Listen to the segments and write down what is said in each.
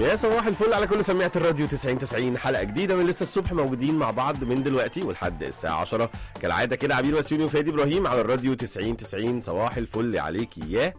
يا صباح الفل على كل سماعة الراديو 90 90 حلقة جديدة من لسه الصبح موجودين مع بعض من دلوقتي ولحد الساعة 10 كالعادة كده عبير وسيوني وفادي إبراهيم على الراديو 90 90 صباح الفل عليك يا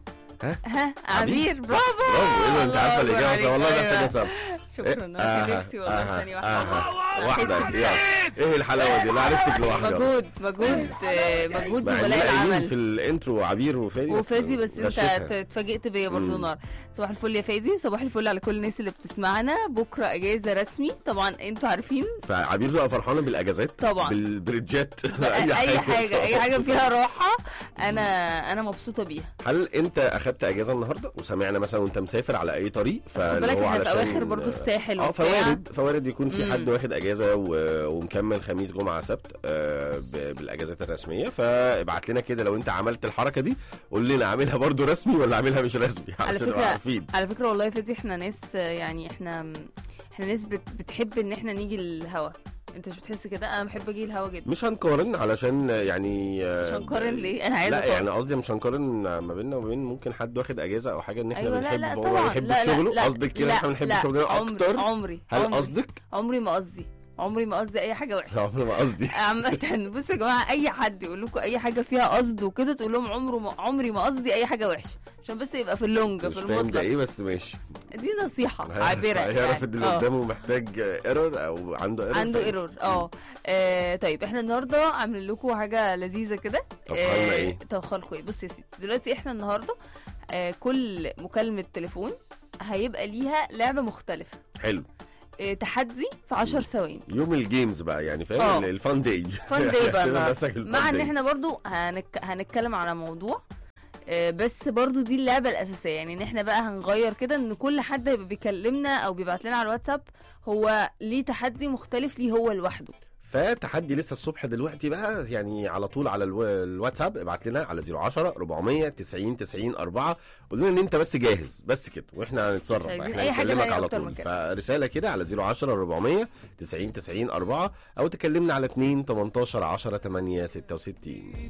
ها عبير برافو برافو ايه ده انت عارفة الله الإجابة أكبر صح والله عليك. محتاجة صبر شكرا انا كان نفسي والله ثانيه واحده واحدة يلا. ايه الحلاوة دي لا عرفتك لوحدي مجهود مجهود آه، مجهود مع إننا زملاء قايلين العمل في الانترو عبير وفادي وفادي بس انت غشيتها. ت- اتفاجئت بيا برضه مم. النهارده صباح الفل يا فادي وصباح الفل على كل الناس اللي بتسمعنا بكره اجازه رسمي طبعا انتوا عارفين فعبير بقى فرحانة بالأجازات طبعا. بالبريدجات اي حاجه اي حاجه فيها راحه انا انا مبسوطه بيها هل انت اخدت اجازه النهارده وسمعنا مثلا وانت مسافر على اي طريق بس خد بالك هو احنا في علشان- اواخر برضه الساحل اه وبتاع. فوارد فوارد يكون في مم. حد واخد اجازه و- ومكمل خميس جمعه سبت آه، ب- بالاجازات الرسميه فابعت لنا كده لو انت عملت الحركه دي قول لنا اعملها برضو رسمي ولا اعملها مش رسمي على عشان نبقى فكرة- عارفين على فكره والله يا فادي احنا ناس آه، يعني احنا احنا ناس بت بتحب ان احنا نيجي الهوا انت مش بتحس كده انا بحب اجي الهوا جدا مش هنقارن علشان يعني آه، مش هنقارن ليه انا عايزه لا أقارن. يعني قصدي مش هنقارن ما بيننا وما بين ممكن حد واخد اجازه او حاجه ان احنا ايوه لا بنحب لا فهو طبعا بيحب لا لا شغله لا قصدك كده لا احنا بنحب لا شغلنا عمري اكتر عمري هل عمري قصدك؟ عمري ما قصدي عمري ما قصدي اي حاجه وحشه عمري ما قصدي عامة بصوا يا جماعة أي حد يقول لكم أي حاجة فيها قصد وكده تقول لهم عمره ما عمري ما قصدي أي حاجة وحشة عشان بس يبقى في اللونج مش في فاهم ده المطلق ايه بس ماشي دي نصيحة عابرة هيعرف ان اللي آه. قدامه محتاج ايرور او عنده ايرور عنده ايرور اه آه، طيب احنا النهارده عاملين لكم حاجه لذيذه كده طبخها لنا ايه؟ طبخها لكم ايه بص يا سيدي دلوقتي احنا النهارده آه كل مكالمه تليفون هيبقى ليها لعبه مختلفه حلو آه تحدي في 10 ثواني يوم الجيمز بقى يعني آه. فاهم الفان داي فان داي بقى النهاردة. مع ان احنا احنا برضو هنك... هنتكلم على موضوع آه، بس برضو دي اللعبة الأساسية يعني ان احنا بقى هنغير كده ان كل حد هيبقى بيكلمنا او بيبعت لنا على الواتساب هو ليه تحدي مختلف ليه هو لوحده فتحدي لسه الصبح دلوقتي بقى يعني على طول على الو... الواتساب ابعت لنا على 010 400 90 90 4 قول لنا ان انت بس جاهز بس كده واحنا هنتصرف مش بقى. عايزين احنا أي حاجة هنكلمك تانية على أكتر طول من كده. فرساله كده على 010 400 90 90 4 او تكلمنا على 2 18 10 8 66